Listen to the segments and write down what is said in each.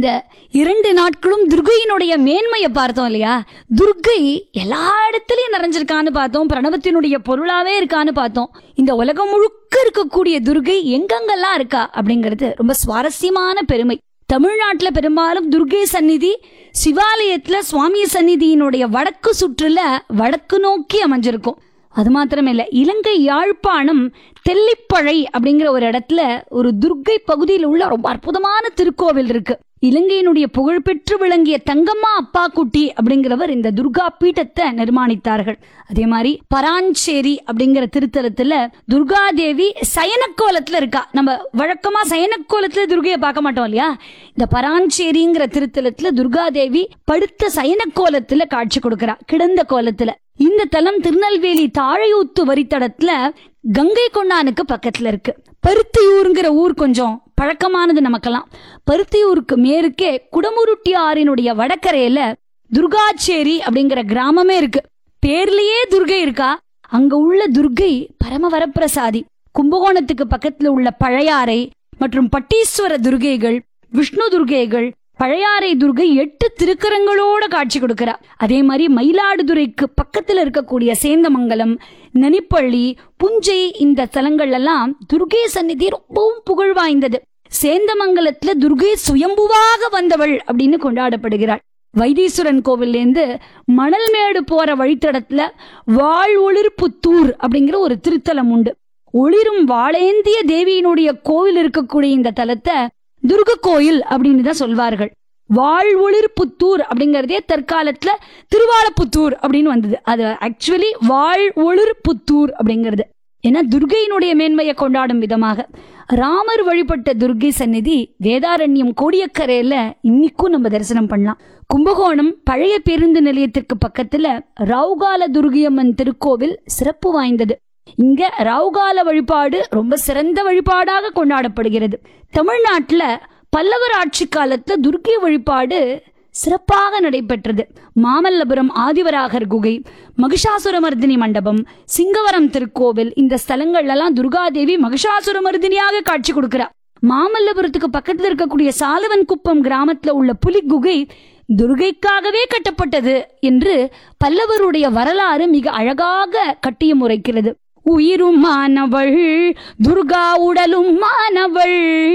இந்த இரண்டு நாட்களும் துர்கையினுடைய மேன்மையை பார்த்தோம் இல்லையா துர்கை எல்லா இடத்துலயும் நிறைஞ்சிருக்கான்னு பார்த்தோம் பிரணவத்தினுடைய பொருளாவே இருக்கான்னு பார்த்தோம் இந்த உலகம் முழுக்க இருக்கக்கூடிய துர்கை எங்கெங்கெல்லாம் இருக்கா அப்படிங்கிறது ரொம்ப சுவாரஸ்யமான பெருமை தமிழ்நாட்டுல பெரும்பாலும் துர்கை சந்நிதி சிவாலயத்துல சுவாமி சந்நிதியினுடைய வடக்கு சுற்றுல வடக்கு நோக்கி அமைஞ்சிருக்கும் அது மாத்திரமில்ல இலங்கை யாழ்ப்பாணம் தெல்லிப்பழை அப்படிங்கிற ஒரு இடத்துல ஒரு துர்க்கை பகுதியில் உள்ள ரொம்ப அற்புதமான திருக்கோவில் இருக்கு இலங்கையினுடைய புகழ்பெற்று விளங்கிய தங்கம்மா அப்பா குட்டி அப்படிங்கிறவர் இந்த துர்கா பீட்டத்தை நிர்மாணித்தார்கள் அதே மாதிரி பராஞ்சேரி அப்படிங்கிற திருத்தலத்துல துர்கா தேவி சயனக்கோலத்துல இருக்கா நம்ம வழக்கமா சயனக்கோலத்துல துர்கையை பார்க்க மாட்டோம் இல்லையா இந்த பராஞ்சேரிங்கிற திருத்தலத்துல துர்கா தேவி படுத்த சயனக்கோலத்துல காட்சி கொடுக்கிறா கிடந்த கோலத்துல இந்த தலம் திருநெல்வேலி தாழையூத்து வரித்தடத்துல கங்கை கொண்டானுக்கு பக்கத்துல இருக்கு பருத்தியூருங்கிற ஊர் கொஞ்சம் பழக்கமானது நமக்கெல்லாம் பருத்தியூருக்கு மேற்கே குடமுருட்டி ஆறினுடைய வடக்கரையில துர்காச்சேரி அப்படிங்கிற கிராமமே இருக்கு பேர்லயே துர்கை இருக்கா அங்க உள்ள துர்கை பரம வரப்பிரசாதி கும்பகோணத்துக்கு பக்கத்துல உள்ள பழையாறை மற்றும் பட்டீஸ்வர துர்கைகள் விஷ்ணு துர்கைகள் பழையாறை துர்கை எட்டு திருக்கரங்களோட காட்சி கொடுக்கிறா அதே மாதிரி மயிலாடுதுறைக்கு பக்கத்துல இருக்கக்கூடிய சேந்தமங்கலம் நனிப்பள்ளி புஞ்சை இந்த தலங்கள் எல்லாம் துர்கை சந்நிதி ரொம்பவும் புகழ் வாய்ந்தது சேந்தமங்கலத்துல துர்கை சுயம்புவாக வந்தவள் அப்படின்னு கொண்டாடப்படுகிறாள் வைத்தீஸ்வரன் கோவில்லேருந்து மணல்மேடு போற வழித்தடத்துல வாழ் ஒளிர்புத்தூர் அப்படிங்கிற ஒரு திருத்தலம் உண்டு ஒளிரும் வாளேந்திய தேவியினுடைய கோவில் இருக்கக்கூடிய இந்த தலத்தை துர்க கோயில் அப்படின்னு தான் சொல்வார்கள் வாழ் ஒளிர்புத்தூர் அப்படிங்கறதே தற்காலத்துல திருவாலப்புத்தூர் அப்படின்னு வந்தது அது ஆக்சுவலி வாழ் ஒளிர்புத்தூர் அப்படிங்கிறது ஏன்னா துர்கையினுடைய மேன்மையை கொண்டாடும் விதமாக ராமர் வழிபட்ட துர்கை சந்நிதி வேதாரண்யம் கோடியக்கரையில இன்னைக்கும் நம்ம தரிசனம் பண்ணலாம் கும்பகோணம் பழைய பேருந்து நிலையத்திற்கு பக்கத்துல ரவுகால துர்கியம்மன் திருக்கோவில் சிறப்பு வாய்ந்தது இங்க ரவுகால வழிபாடு ரொம்ப சிறந்த வழிபாடாக கொண்டாடப்படுகிறது தமிழ்நாட்டுல பல்லவர் ஆட்சி காலத்துல துர்க்கை வழிபாடு சிறப்பாக நடைபெற்றது மாமல்லபுரம் ஆதிவராகர் குகை மகிஷாசுரமர்தினி மண்டபம் சிங்கவரம் திருக்கோவில் இந்த ஸ்தலங்கள்ல எல்லாம் துர்காதேவி மகிஷாசுரமர்தினியாக காட்சி கொடுக்கிறார் மாமல்லபுரத்துக்கு பக்கத்துல இருக்கக்கூடிய சாலவன் குப்பம் கிராமத்துல உள்ள புலி குகை துர்கைக்காகவே கட்டப்பட்டது என்று பல்லவருடைய வரலாறு மிக அழகாக கட்டியம் உரைக்கிறது உயிரும் மானவள் துர்கா உடலும் மானவள்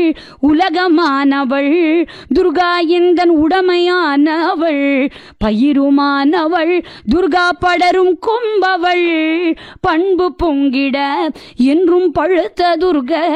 உலகமானவள் துர்கா எந்தன் உடமையானவள் பயிருமானவள் துர்கா படரும் கொம்பவள் பண்பு பொங்கிட என்றும் பழுத்த துர்க